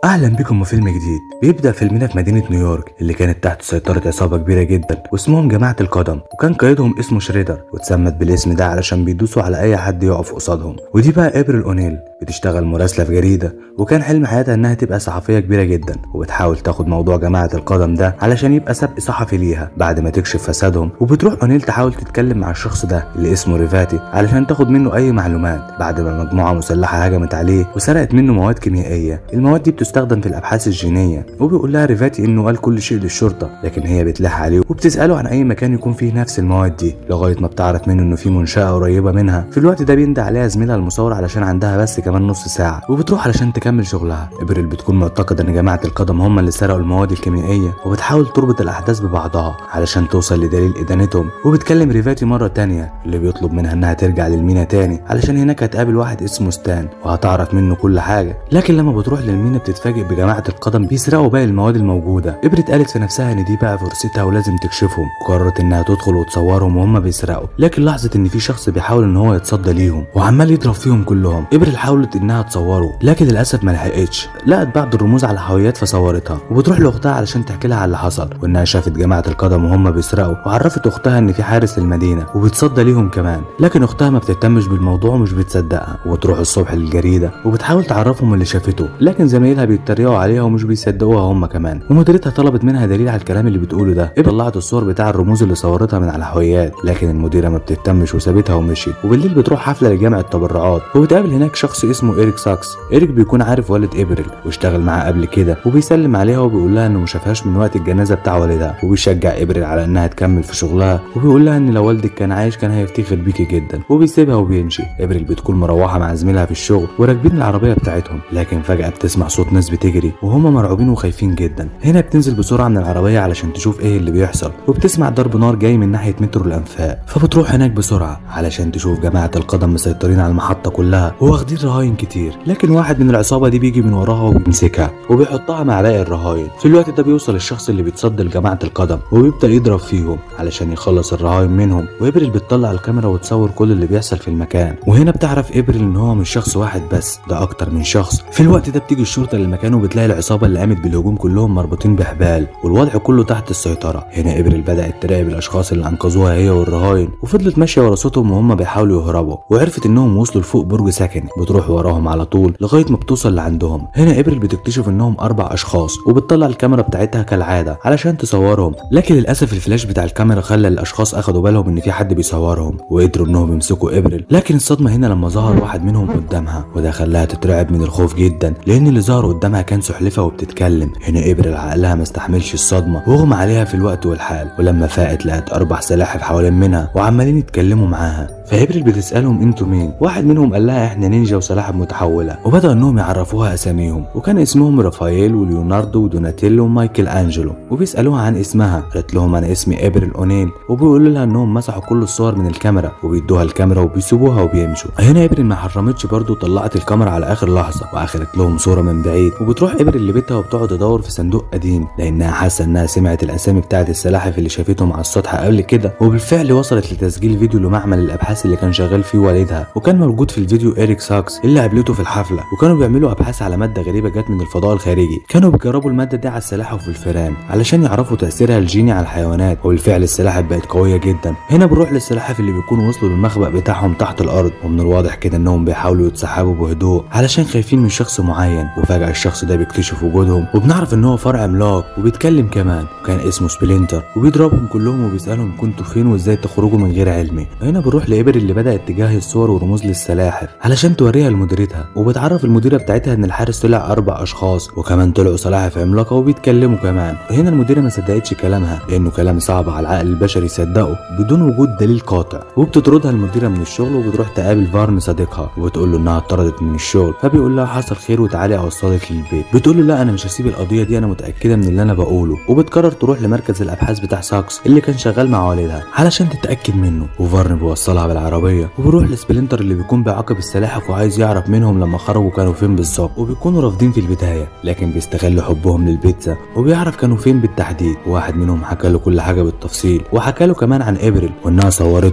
اهلا بكم في فيلم جديد بيبدا فيلمنا في مدينه نيويورك اللي كانت تحت سيطره عصابه كبيره جدا واسمهم جماعه القدم وكان قائدهم اسمه شريدر واتسمت بالاسم ده علشان بيدوسوا على اي حد يقف قصادهم ودي بقى ابريل اونيل بتشتغل مراسله في جريده وكان حلم حياتها انها تبقى صحفيه كبيره جدا وبتحاول تاخد موضوع جماعه القدم ده علشان يبقى سبق صحفي ليها بعد ما تكشف فسادهم وبتروح اونيل تحاول تتكلم مع الشخص ده اللي اسمه ريفاتي علشان تاخد منه اي معلومات بعد ما مجموعه مسلحه هجمت عليه وسرقت منه مواد كيميائيه المواد دي بتستخدم في الابحاث الجينيه وبيقول لها ريفاتي انه قال كل شيء للشرطه لكن هي بتلح عليه وبتساله عن اي مكان يكون فيه نفس المواد دي لغايه ما بتعرف منه انه في منشاه قريبه منها في الوقت ده بيندى عليها زميلها المصور علشان عندها بس كمان نص ساعه وبتروح علشان تكمل شغلها ابريل بتكون معتقده ان جماعه القدم هم اللي سرقوا المواد الكيميائيه وبتحاول تربط الاحداث ببعضها علشان توصل لدليل ادانتهم وبتكلم ريفاتي مره تانية اللي بيطلب منها انها ترجع للمينا تاني علشان هناك هتقابل واحد اسمه ستان وهتعرف منه كل حاجه لكن لما بتروح للمينا بتتفاجئ بجماعه القدم بيسرقوا باقي المواد الموجوده ابريل قالت في نفسها ان دي بقى فرصتها ولازم تكشفهم وقررت انها تدخل وتصورهم وهم بيسرقوا لكن لاحظت ان في شخص بيحاول ان هو يتصدى ليهم وعمال يضرب فيهم كلهم ابريل حاولت انها تصوره لكن للاسف ما لحقتش لقت بعض الرموز على الحاويات فصورتها وبتروح لاختها علشان تحكي لها على اللي حصل وانها شافت جماعه القدم وهم بيسرقوا وعرفت اختها ان في حارس المدينه وبيتصدى ليهم كمان لكن اختها ما بتهتمش بالموضوع ومش بتصدقها وبتروح الصبح للجريده وبتحاول تعرفهم اللي شافته لكن زمايلها بيتريقوا عليها ومش بيصدقوها هم كمان ومديرتها طلبت منها دليل على الكلام اللي بتقوله ده إيه طلعت الصور بتاع الرموز اللي صورتها من على الحاويات لكن المديره ما بتهتمش وسابتها ومشيت وبالليل بتروح حفله لجامع التبرعات وبتقابل هناك شخص اسمه ايريك ساكس ايريك بيكون عارف والد ابريل واشتغل معاه قبل كده وبيسلم عليها وبيقول لها انه ما شافهاش من وقت الجنازه بتاع والدها وبيشجع ابريل على انها تكمل في شغلها وبيقول لها ان لو والدك كان عايش كان هيفتخر بيكي جدا وبيسيبها وبيمشي ابريل بتكون مروحه مع زميلها في الشغل وراكبين العربيه بتاعتهم لكن فجاه بتسمع صوت ناس بتجري وهم مرعوبين وخايفين جدا هنا بتنزل بسرعه من العربيه علشان تشوف ايه اللي بيحصل وبتسمع ضرب نار جاي من ناحيه مترو الانفاق فبتروح هناك بسرعه علشان تشوف جماعه القدم مسيطرين على المحطه كلها وواخدين رهاين كتير لكن واحد من العصابه دي بيجي من وراها وبيمسكها وبيحطها مع باقي الرهاين في الوقت ده بيوصل الشخص اللي بيتصدى لجماعه القدم وبيبدا يضرب فيهم علشان يخلص الرهاين منهم وابريل بتطلع الكاميرا وتصور كل اللي بيحصل في المكان وهنا بتعرف ابريل ان هو مش شخص واحد بس ده اكتر من شخص في الوقت ده بتيجي الشرطه للمكان وبتلاقي العصابه اللي قامت بالهجوم كلهم مربوطين بحبال والوضع كله تحت السيطره هنا ابريل بدات تراقب الاشخاص اللي انقذوها هي والرهاين وفضلت ماشيه ورا صوتهم وهم بيحاولوا يهربوا وعرفت انهم وصلوا لفوق برج سكني بتروح وراهم على طول لغايه ما بتوصل لعندهم هنا ابريل بتكتشف انهم اربع اشخاص وبتطلع الكاميرا بتاعتها كالعاده علشان تصورهم لكن للاسف الفلاش بتاع الكاميرا خلى الاشخاص اخدوا بالهم ان في حد بيصورهم وقدروا انهم يمسكوا ابريل لكن الصدمه هنا لما ظهر واحد منهم قدامها وده خلاها تترعب من الخوف جدا لان اللي ظهر قدامها كان سحلفه وبتتكلم هنا ابريل عقلها ما استحملش الصدمه واغمى عليها في الوقت والحال ولما فاقت لقت اربع سلاحف حوالين منها وعمالين يتكلموا معاها فابريل بتسالهم انتوا مين واحد منهم قال لها احنا نينجا وسلاحف متحوله وبدا انهم يعرفوها اساميهم وكان اسمهم رافائيل وليوناردو ودوناتيلو ومايكل انجلو وبيسالوها عن اسمها قالت لهم انا اسمي ابريل اونيل وبيقولوا لها انهم مسحوا كل الصور من الكاميرا وبيدوها الكاميرا وبيسيبوها وبيمشوا هنا ابريل ما حرمتش برضه طلعت الكاميرا على اخر لحظه واخدت لهم صوره من بعيد وبتروح ابريل لبيتها وبتقعد تدور في صندوق قديم لانها حاسه انها سمعت الاسامي بتاعت السلاحف اللي شافتهم على السطح قبل كده وبالفعل وصلت لتسجيل فيديو لمعمل الابحاث اللي كان شغال فيه والدها وكان موجود في الفيديو ايريك ساكس اللي قابلته في الحفله وكانوا بيعملوا ابحاث على ماده غريبه جت من الفضاء الخارجي كانوا بيجربوا الماده دي على السلاحف والفئران علشان يعرفوا تاثيرها الجيني على الحيوانات وبالفعل السلاحف بقت قويه جدا هنا بنروح للسلاحف اللي بيكونوا وصلوا للمخبأ بتاعهم تحت الارض ومن الواضح كده انهم بيحاولوا يتسحبوا بهدوء علشان خايفين من شخص معين وفجاه الشخص ده بيكتشف وجودهم وبنعرف ان هو فرع عملاق وبيتكلم كمان وكان اسمه سبلينتر وبيضربهم كلهم وبيسالهم كنتوا فين وازاي تخرجوا من غير علمي هنا بنروح لابر اللي بدات تجهز صور ورموز للسلاحف علشان توريها لمديرتها وبتعرف المديره بتاعتها ان الحارس طلع اربع اشخاص وكمان طلعوا سلاحف عملاقه وبيتكلموا كمان هنا المديره ما صدقتش كلامها لانه كلام صعب على العقل البشري يصدقه بدون وجود دليل قاطع وبتطردها المديره من الشغل وبتروح تقابل فارن صديقها وبتقول له انها اتطردت من الشغل فبيقول لها حصل خير وتعالي اوصلك للبيت بتقول له لا انا مش هسيب القضيه دي انا متاكده من اللي انا بقوله وبتقرر تروح لمركز الابحاث بتاع ساكس اللي كان شغال مع والدها علشان تتاكد منه وفارن بيوصلها بالعربيه وبيروح لسبلنتر اللي بيكون بيعاقب السلاحف وعايز يعرف منهم لما خرجوا كانوا فين بالظبط وبيكونوا رافضين في البدايه لكن بيستغلوا حبهم للبيتزا وبيعرف كانوا فين بالتحديد واحد منهم حكى له كل حاجه بالتفصيل وحكى له كمان عن ابريل وانها صورتهم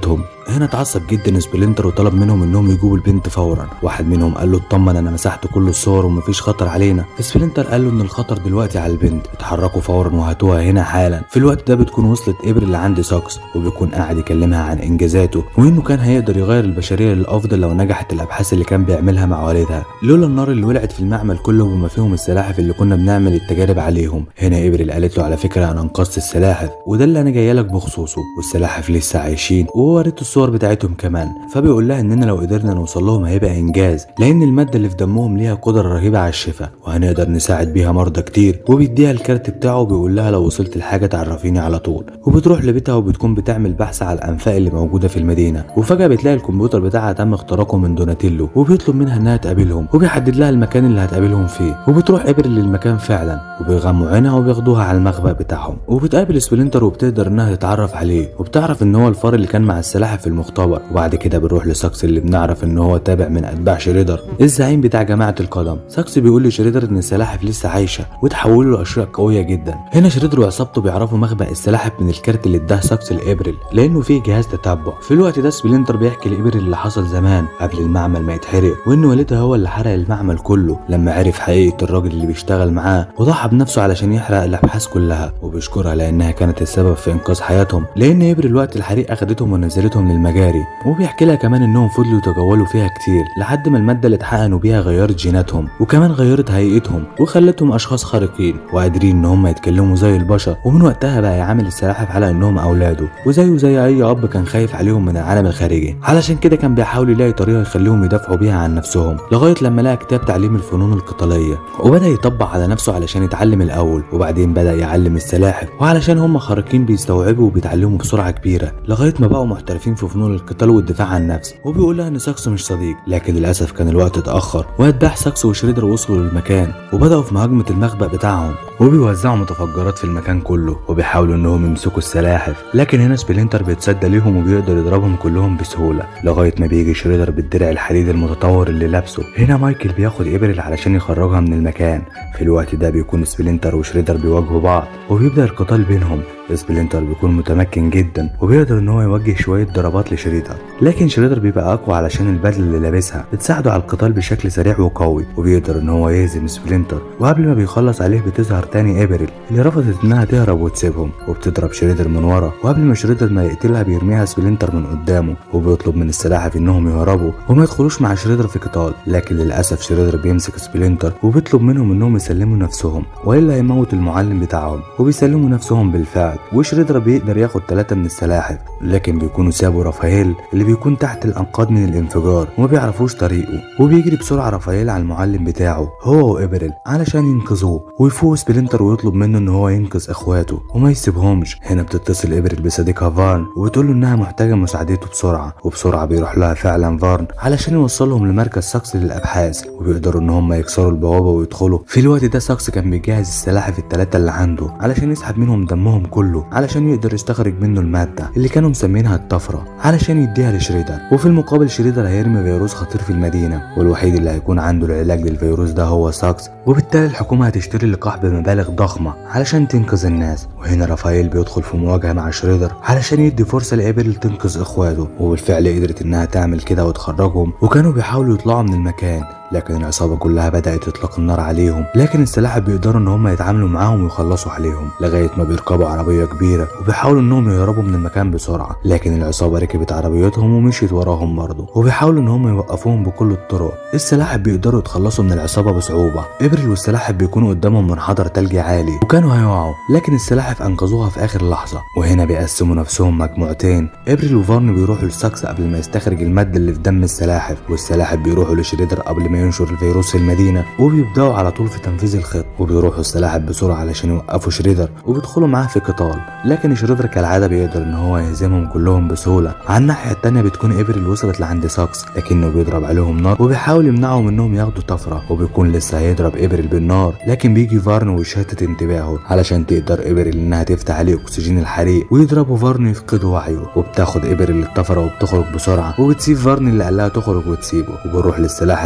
هنا اتعصب جدا سبلنتر وطلب منهم انهم يجيبوا البنت فورا واحد منهم قال له اطمن انا مسحت كل الصور ومفيش خطر علينا سبلنتر قال له ان الخطر دلوقتي على البنت اتحركوا فورا وهاتوها هنا حالا في الوقت ده بتكون وصلت ابريل لعند ساكس وبيكون قاعد يكلمها عن انجازاته وانه كان هيقدر يغير البشريه للافضل لو نجحت الابحاث اللي كان بيعملها مع والدها لولا النار اللي ولعت في المعمل كله وما فيهم السلاحف اللي كنا بنعمل التجارب عليهم هنا ابريل قالت له على فكره انا انقذت السلاحف وده اللي انا جايه لك بخصوصه والسلاحف لسه عايشين ووريته الصور بتاعتهم كمان فبيقول لها اننا لو قدرنا نوصل لهم هيبقى انجاز لان الماده اللي في دمهم ليها قدره رهيبه على الشفاء وهنقدر نساعد بيها مرضى كتير وبيديها الكارت بتاعه وبيقول لها لو وصلت لحاجه تعرفيني على طول وبتروح لبيتها وبتكون بتعمل بحث على الانفاق اللي موجوده في المدينه وفجاه بتلاقي الكمبيوتر بتاعها تم اختراقه من دوناتيلو وبيطلب منها انها تقابلهم وبيحدد لها المكان اللي هتقابلهم فيه وبتروح ابريل للمكان فعلا وبيغموا عينها وبياخدوها على المخبأ بتاعهم وبتقابل سبلنتر وبتقدر انها تتعرف عليه وبتعرف ان هو الفار اللي كان مع السلاحف في المختبر وبعد كده بنروح لساكس اللي بنعرف ان هو تابع من اتباع شريدر الزعيم بتاع جماعه القدم ساكس بيقول لشريدر ان السلاحف لسه عايشه وتحولوا لاشياء قويه جدا هنا شريدر وعصابته بيعرفوا مخبأ السلاحف من الكارت اللي اداه ساكس لابريل لانه فيه جهاز تتبع في الوقت ده سبلنتر بيحكي لابريل اللي حصل زمان قبل المعمل ما يتحرق وان والدها هو اللي حرق المعمل كله لما عرف حقيقه الراجل اللي بيشتغل معاه وضحى بنفسه علشان يحرق الابحاث كلها وبيشكرها لانها كانت السبب في انقاذ حياتهم لان ابريل وقت الحريق اخدتهم ونزلتهم للمجاري وبيحكي لها كمان انهم فضلوا يتجولوا فيها كتير لحد ما الماده اللي اتحقنوا بيها غيرت جيناتهم وكمان غيرت هيئتهم وخلتهم اشخاص خارقين وقادرين ان هم يتكلموا زي البشر ومن وقتها بقى يعامل السلاحف على انهم اولاده وزيه زي اي اب كان خايف عليهم من العالم الخارجي علشان كده كان بيحاول يلاقي طريقه يخليهم يدافعوا بيها عن نفسهم لغايه لما لقى كتاب تعليم الفنون القتاليه وبدا يطبق على نفسه علشان يتعلم الاول وبعدين بدا يعلم السلاحف وعلشان هم خارقين بيستوعبوا وبيتعلموا بسرعه كبيره لغايه ما بقوا محترفين في فنون القتال والدفاع عن النفس وبيقول لها ان ساكس مش صديق لكن للاسف كان الوقت اتاخر واتباع ساكس وشريدر وصلوا للمكان وبداوا في مهاجمه المخبأ بتاعهم وبيوزعوا متفجرات في المكان كله وبيحاولوا انهم يمسكوا السلاحف لكن هنا سبلينتر بيتصدى ليهم وبيقدر يضربهم كلهم بسهوله لغايه ما بيجي شريدر بالدرع الحديد المتطور اللي لابسه هنا مايكل بياخد ابريل علشان يخرجها من المكان في الوقت ده بيكون سبلينتر وشريدر بيواجهوا بعض وبيبدا القتال بينهم سبلينتر بيكون متمكن جدا وبيقدر ان هو يوجه شويه ضربات لشريدر لكن شريدر بيبقى اقوى علشان البدله اللي لابسها بتساعده على القتال بشكل سريع وقوي وبيقدر ان هو يهزم سبلينتر وقبل ما بيخلص عليه بتظهر تاني ابريل اللي رفضت انها تهرب وتسيبهم وبتضرب شريدر من ورا وقبل ما شريدر ما يقتلها بيرميها سبلينتر من قدامه وبيطلب من السلاحف انهم يهربوا وما يدخلوش مع شريدر في قتال لكن للاسف شريدر بيمسك سبلينتر وبيطلب منهم انهم يسلموا نفسهم والا هيموت المعلم بتاعهم وبيسلموا نفسهم بالفعل وشريدر بيقدر ياخد ثلاثة من السلاحف لكن بيكونوا سابوا رافائيل اللي بيكون تحت الانقاض من الانفجار وما بيعرفوش طريقه وبيجري بسرعة رافائيل على المعلم بتاعه هو وابريل علشان ينقذوه ويفوق سبلينتر ويطلب منه ان هو ينقذ اخواته وما يسيبهمش هنا بتتصل ابريل بصديقها فارن وبتقول له انها محتاجة مساعدته بسرعة وبسرعة بيروح لها فعلا فارن علشان يوصلهم لمركز ساكس للابحاث وبيقدروا ان هم يكسروا البوابة ويدخلوا في الوقت ده ساكس كان بيجهز السلاحف الثلاثة اللي عنده علشان يسحب منهم دمهم كله علشان يقدر يستخرج منه المادة اللي كانوا مسمينها الطفرة علشان يديها لشريدر وفي المقابل شريدر هيرمي فيروس خطير في المدينة والوحيد اللي هيكون عنده العلاج للفيروس ده هو ساكس وبالتالي الحكومة هتشتري اللقاح بمبالغ ضخمة علشان تنقذ الناس وهنا رافائيل بيدخل في مواجهة مع شريدر علشان يدي فرصة لإبريل تنقذ إخواته وبالفعل قدرت إنها تعمل كده وتخرجهم وكانوا بيحاولوا يطلعوا من المكان لكن العصابة كلها بدأت تطلق النار عليهم لكن السلاحف بيقدروا ان هم يتعاملوا معاهم ويخلصوا عليهم لغاية ما بيركبوا عربية كبيرة وبيحاولوا انهم يهربوا من المكان بسرعة لكن العصابة ركبت عربيتهم ومشيت وراهم برضه وبيحاولوا ان هم يوقفوهم بكل الطرق السلاحف بيقدروا يتخلصوا من العصابة بصعوبة ابريل والسلاحف بيكونوا قدامهم منحدر تلجي عالي وكانوا هيقعوا لكن السلاحف انقذوها في اخر لحظة وهنا بيقسموا نفسهم مجموعتين ابريل وفارن بيروحوا لساكس قبل ما يستخرج المادة اللي في دم السلاحف والسلاحف بيروحوا لشريدر قبل ما ينشر الفيروس في المدينة وبيبدأوا على طول في تنفيذ الخط وبيروحوا السلاحف بسرعة علشان يوقفوا شريدر وبيدخلوا معاه في قتال لكن شريدر كالعادة بيقدر ان هو يهزمهم كلهم بسهولة على الناحية التانية بتكون ابريل وصلت لعند ساكس لكنه بيضرب عليهم نار وبيحاول يمنعهم انهم ياخدوا طفرة وبيكون لسه هيضرب ابريل بالنار لكن بيجي فارن ويشتت انتباهه علشان تقدر ابريل انها تفتح عليه اكسجين الحريق ويضربوا فارن يفقد وعيه وبتاخد ابريل الطفرة وبتخرج بسرعة وبتسيب فارن اللي قال لها تخرج وتسيبه وبيروح للسلاحف اللي مش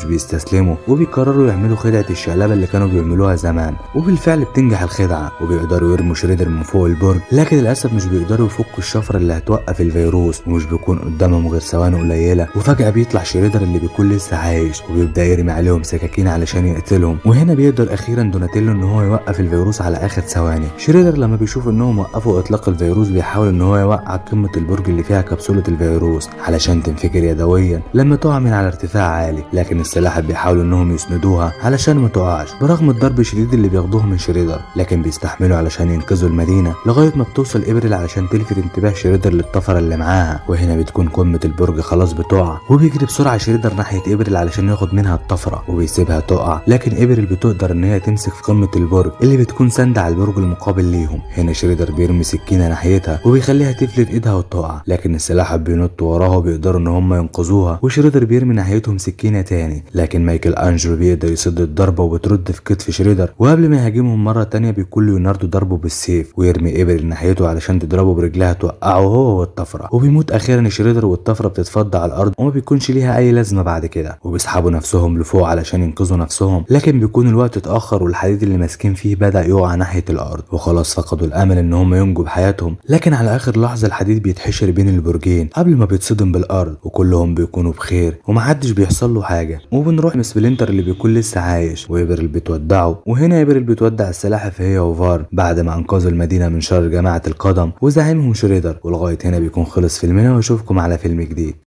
بيستسلموا وبيقرروا يعملوا خدعة الشقلبة اللي كانوا بيعملوها زمان وبالفعل بتنجح الخدعة وبيقدروا يرموا شريدر من فوق البرج لكن للأسف مش بيقدروا يفكوا الشفرة اللي هتوقف الفيروس ومش بيكون قدامهم غير ثواني قليلة وفجأة بيطلع شريدر اللي بيكون لسه عايش وبيبدأ يرمي عليهم سكاكين علشان يقتلهم وهنا بيقدر أخيرا دوناتيلو إن هو يوقف الفيروس على آخر ثواني شريدر لما بيشوف إنهم وقفوا إطلاق الفيروس بيحاول إن هو يوقع قمة البرج اللي فيها كبسولة الفيروس علشان تنفجر يدويا لما تقع من على ارتفاع عالي لكن السلاحف بيحاولوا إنهم يسندوها علشان ما تقعش برغم الضرب الشديد اللي بياخدوه من شريدر لكن بيستحملوا علشان ينقذوا المدينة لغاية ما بتوصل إبريل علشان تلفت انتباه شريدر للطفرة اللي معاها وهنا بتكون قمة البرج خلاص بتقع وبيجري بسرعة شريدر ناحية إبريل علشان ياخد منها الطفرة وبيسيبها تقع لكن إبريل بتقدر إن هي تمسك في قمة البرج اللي بتكون ساندة على البرج المقابل ليهم هنا شريدر بيرمي سكينة ناحيتها وبيخليها تفلت إيدها وتقع لكن السلاحف بينطوا وراها وبيقدروا إن هم ينقذوها وشريدر بيرمي ناحيتهم سكينة تاني لكن مايكل أنجلو بيقدر يصد الضربة وبترد في كتف شريدر وقبل ما يهاجمهم مرة تانية بيكون ليوناردو ضربه بالسيف ويرمي إبريل ناحيته علشان تضربه برجلها توقعه هو والطفرة وبيموت أخيرا شريدر والطفرة بتتفضى على الأرض وما بيكونش ليها أي لازمة بعد كده وبيسحبوا نفسهم لفوق علشان ينقذوا نفسهم لكن بيكون الوقت اتأخر والحديد اللي ماسكين فيه بدأ يقع ناحية الأرض وخلاص فقدوا الأمل إن هم ينجوا بحياتهم لكن على آخر لحظة الحديد بيتحشر بين البرجين قبل ما بيتصدم بالأرض وكلهم بيكونوا بخير ومحدش بيحصل له حاجة وبنروح لسبلينتر اللي بيكون لسه عايش وإبريل بتودعه وهنا إبريل بتودع السلاحف هي وفار بعد ما أنقذوا المدينة من شر جماعة القدم وزعيمهم شريدر ولغاية هنا بيكون خلص فيلمنا واشوفكم على فيلم جديد